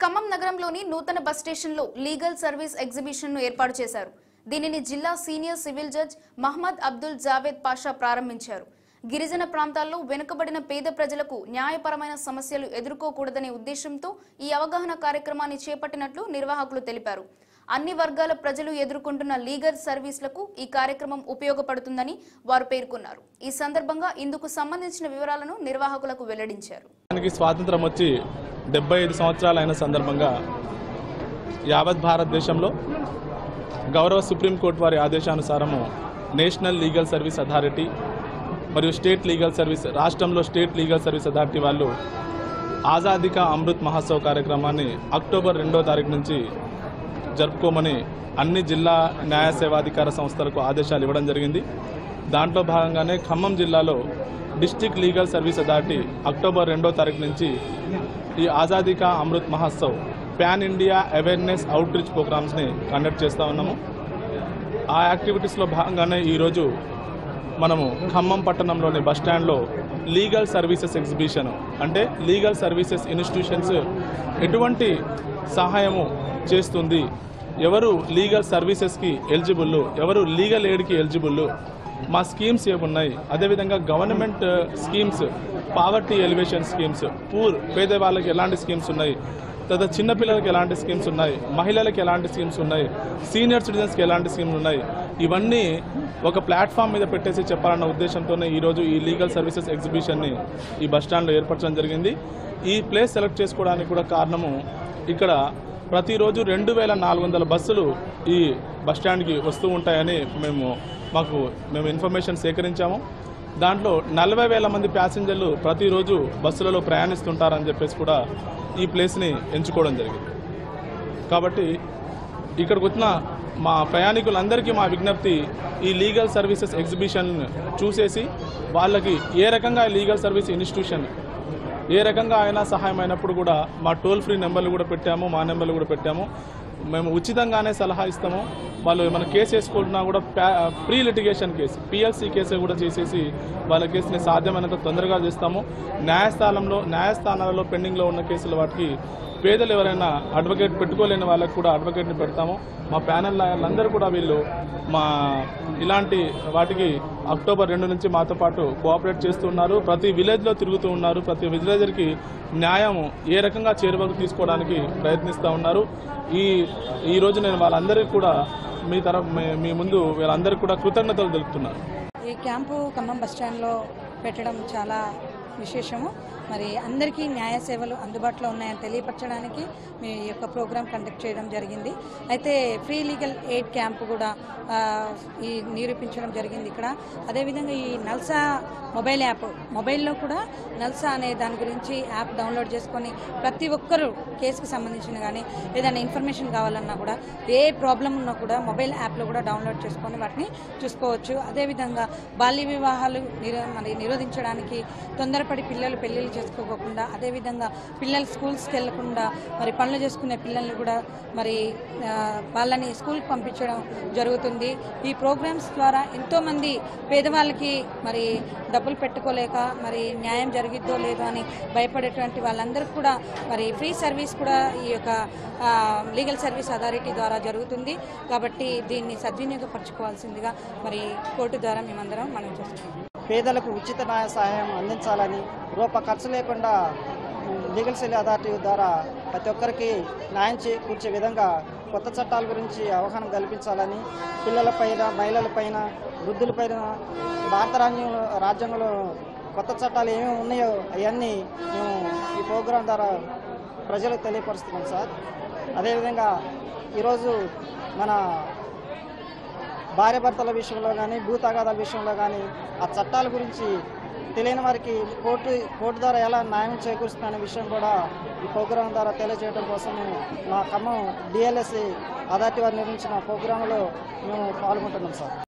ఖమ్మం నగరంలోని నూతన బస్ స్టేషన్లో లీగల్ సర్వీస్ ఎగ్జిబిషన్ను ఏర్పాటు చేశారు దీనిని జిల్లా senior civil judge Mohammed Abdul Javed Pasha ప్రారంభించారు గిరిజన ప్రాంతాల్లో వెనుకబడిన పేద ప్రజలకు న్యాయపరమైన సమస్యలు ఎదుర్కోకూడదనే ఉద్దేశంతో ఈ అవగాహన కార్యక్రమాన్ని చేపట్టినట్లు నిర్వాహకులు తెలిపారు అన్ని వర్గాల ప్రజలు ఎదుర్కొంటున్న లీగల్ సర్వీసులకు ఈ కార్యక్రమం ఉపయోగపడుతుందని వారు పేర్కొన్నారు ఈ సందర్భంగా ఇందుకు సంబంధించిన వివరాలను నిర్వాహకులకు వెల్లడించారు మనకి స్వాతంత్రం వచ్చి డెబ్బై ఐదు సంవత్సరాలు అయిన సందర్భంగా యావత్ భారతదేశంలో గౌరవ సుప్రీంకోర్టు వారి ఆదేశానుసారము నేషనల్ లీగల్ సర్వీస్ అథారిటీ మరియు స్టేట్ లీగల్ సర్వీస్ రాష్ట్రంలో స్టేట్ లీగల్ సర్వీస్ అథారిటీ వాళ్ళు ఆజాదీ కా అమృత్ మహోత్సవ్ కార్యక్రమాన్ని అక్టోబర్ రెండో తారీఖు నుంచి జరుపుకోమని అన్ని జిల్లా న్యాయ సేవాధికార సంస్థలకు ఆదేశాలు ఇవ్వడం జరిగింది దాంట్లో భాగంగానే ఖమ్మం జిల్లాలో District Legal Service Authority October రెండో తారీఖు నుంచి ఈ Azadi Ka Amrit Mahotsav pan India awareness outreach ప్రోగ్రామ్స్ని కండక్ట్ చేస్తూ ఉన్నాము ఆ యాక్టివిటీస్లో భాగంగానే ఈరోజు మనము ఖమ్మం పట్టణంలోని బస్ స్టాండ్లో లీగల్ సర్వీసెస్ ఎగ్జిబిషన్ అంటే లీగల్ సర్వీసెస్ ఇన్స్టిట్యూషన్స్ ఎటువంటి సహాయము చేస్తుంది ఎవరు లీగల్ సర్వీసెస్కి ఎలిజిబుల్ ఎవరు లీగల్ ఎయిడ్కి ఎలిజిబుల్ మా స్కీమ్స్ ఏమున్నాయి అదేవిధంగా government schemes poverty alleviation schemes poor పేద వాళ్ళకి ఎలాంటి స్కీమ్స్ ఉన్నాయి తర్వాత చిన్నపిల్లలకి ఎలాంటి స్కీమ్స్ ఉన్నాయి మహిళలకు ఎలాంటి స్కీమ్స్ ఉన్నాయి సీనియర్ సిటిజన్స్కి ఎలాంటి స్కీమ్స్ ఉన్నాయి ఇవన్నీ ఒక ప్లాట్ఫామ్ మీద పెట్టేసి చెప్పాలన్న ఉద్దేశంతోనే ఈరోజు ఈ లీగల్ సర్వీసెస్ ఎగ్జిబిషన్ని ఈ బస్ స్టాండ్లో ఏర్పరచడం జరిగింది ఈ ప్లేస్ సెలెక్ట్ చేసుకోవడానికి కూడా కారణము ఇక్కడ ప్రతిరోజు రెండు వేల నాలుగు వందల బస్సులు ఈ బస్ స్టాండ్కి వస్తూ ఉంటాయని మేము మాకు మేము ఇన్ఫర్మేషన్ సేకరించాము దాంట్లో నలభై వేల మంది ప్యాసింజర్లు ప్రతిరోజు బస్సులలో ప్రయాణిస్తుంటారని చెప్పేసి కూడా ఈ ప్లేస్ని ఎంచుకోవడం జరిగింది కాబట్టి ఇక్కడికి వచ్చిన మా ప్రయాణికులందరికీ మా విజ్ఞప్తి ఈ లీగల్ సర్వీసెస్ ఎగ్జిబిషన్ చూసేసి వాళ్ళకి ఏ రకంగా లీగల్ సర్వీస్ ఇన్స్టిట్యూషన్ ఏ రకంగా అయినా సహాయం అయినప్పుడు కూడా మా టోల్ ఫ్రీ నెంబర్లు కూడా పెట్టాము మా నెంబర్లు కూడా పెట్టాము మేము ఉచితంగానే సలహా ఇస్తాము వాళ్ళు ఏమైనా కేసు వేసుకుంటున్నా కూడా pre litigation case PLC case కూడా చేసేసి వాళ్ళ కేసుని సాధ్యమైనంత తొందరగా చేస్తాము న్యాయస్థానంలో న్యాయస్థానాలలో పెండింగ్లో ఉన్న కేసుల వాటికి పేదలు ఎవరైనా అడ్వకేట్ పెట్టుకోలేని వాళ్ళకి కూడా అడ్వకేట్ని పెడతాము మా ప్యానెల్ లాయర్లందరూ కూడా వీళ్ళు మా ఇలాంటి వాటికి అక్టోబర్ రెండు నుంచి మాతో పాటు కోఆపరేట్ చేస్తున్నారు ప్రతి విలేజ్లో తిరుగుతూ ఉన్నారు ప్రతి విలేజర్కి న్యాయం ఏ రకంగా చేరువకు తీసుకోవడానికి ప్రయత్నిస్తూ ఉన్నారు ఈ ఈ రోజు నేను వాళ్ళందరికీ కూడా మీ తరఫు మీ- మీ ముందు వీళ్ళందరికీ కూడా కృతజ్ఞతలు తెలుపుతున్నాను ఈ క్యాంపు ఖమ్మం బస్ స్టాండ్లో పెట్టడం చాలా విశేషము మరి అందరికీ న్యాయ సేవలు అందుబాటులో ఉన్నాయని తెలియపరచడానికి మీ యొక్క ప్రోగ్రాం కండక్ట్ చేయడం జరిగింది అయితే ఫ్రీ లీగల్ ఎయిడ్ క్యాంప్ కూడా ఆ, ఈ నిరూపించడం జరిగింది ఇక్కడ అదేవిధంగా ఈ నల్సా మొబైల్ యాప్ మొబైల్లో కూడా నల్సా అనే దాని గురించి యాప్ డౌన్లోడ్ చేసుకొని ప్రతి ఒక్కరూ కేసుకు సంబంధించిన కానీ ఏదైనా ఇన్ఫర్మేషన్ కావాలన్నా కూడా ఏ ప్రాబ్లం ఉన్నా కూడా మొబైల్ యాప్లో కూడా డౌన్లోడ్ చేసుకొని వాటిని చూసుకోవచ్చు అదేవిధంగా బాల్య వివాహాలు నిరో మరి నిరోధించడానికి తొందరపడి పిల్లలు పెళ్ళిళ్ళు చేసుకోకుండా అదేవిధంగా పిల్లలు స్కూల్స్కి వెళ్లకుండా మరి పనులు చేసుకునే పిల్లల్ని కూడా మరి ఆ, వాళ్ళని స్కూల్కి పంపించడం జరుగుతుంది ఈ ప్రోగ్రామ్స్ ద్వారా ఎంతోమంది పేదవాళ్ళకి మరి డబ్బులు పెట్టుకోలేక మరి న్యాయం జరిగిద్దో లేదో అని భయపడేటువంటి వాళ్ళందరికీ కూడా మరి ఫ్రీ సర్వీస్ కూడా ఈ యొక్క ఆ, లీగల్ సర్వీస్ అథారిటీ ద్వారా జరుగుతుంది కాబట్టి దీన్ని సద్వినియోగపరచుకోవాల్సిందిగా మరి కోర్టు ద్వారా మేమందరం మనం చేస్తున్నాం పేదలకు ఉచిత న్యాయ సహాయం అందించాలని రూప ఖర్చు లేకుండా లీగల్ సెల్ అథారిటీ ద్వారా ప్రతి ఒక్కరికి న్యాయం చేకూర్చే విధంగా కొత్త చట్టాల గురించి అవగాహన కల్పించాలని పిల్లలపైన మహిళలపైన వృద్ధులపైన భారత రాజ్యంలో రాజ్యాంగంలో కొత్త చట్టాలు ఏమేమి ఉన్నాయో అవన్నీ మేము ఈ ప్రోగ్రాం ద్వారా ప్రజలకు తెలియపరుస్తున్నాం సార్ అదేవిధంగా ఈరోజు మన భార్యాభర్తల విషయంలో కానీ భూతగాదాల విషయంలో కానీ ఆ చట్టాల గురించి తెలియని వారికి కోర్టు కోర్టు ద్వారా ఎలా న్యాయం చేకూరుస్తుందనే విషయం కూడా ఈ ప్రోగ్రాం ద్వారా తెలియజేయడం కోసం మేము మా ఖమ్మం డిఎల్ఎస్సి అథారిటీ వారు నిర్మించిన ప్రోగ్రాంలో మేము పాల్గొంటున్నాం సార్